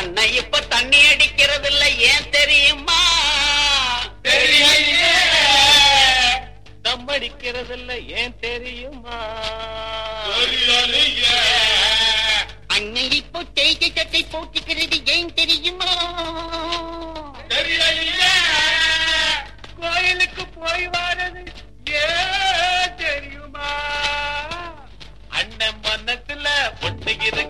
அண்ணன் இப்ப தண்ணி அடிக்கிறது இல்ல ஏன் தெரியுமா தெரியலையே தம் அடிக்கிறது இல்ல ஏன் தெரியுமா தெரியலையே அண்ணன் இப்போ தேய்ச்சி சட்டை போட்டுக்கிறது ஏன் தெரியுமா தெரியலையே கோயிலுக்கு போய் வாரது ஏன் தெரியுமா அண்ணன் மனசுல ஒட்டுகிற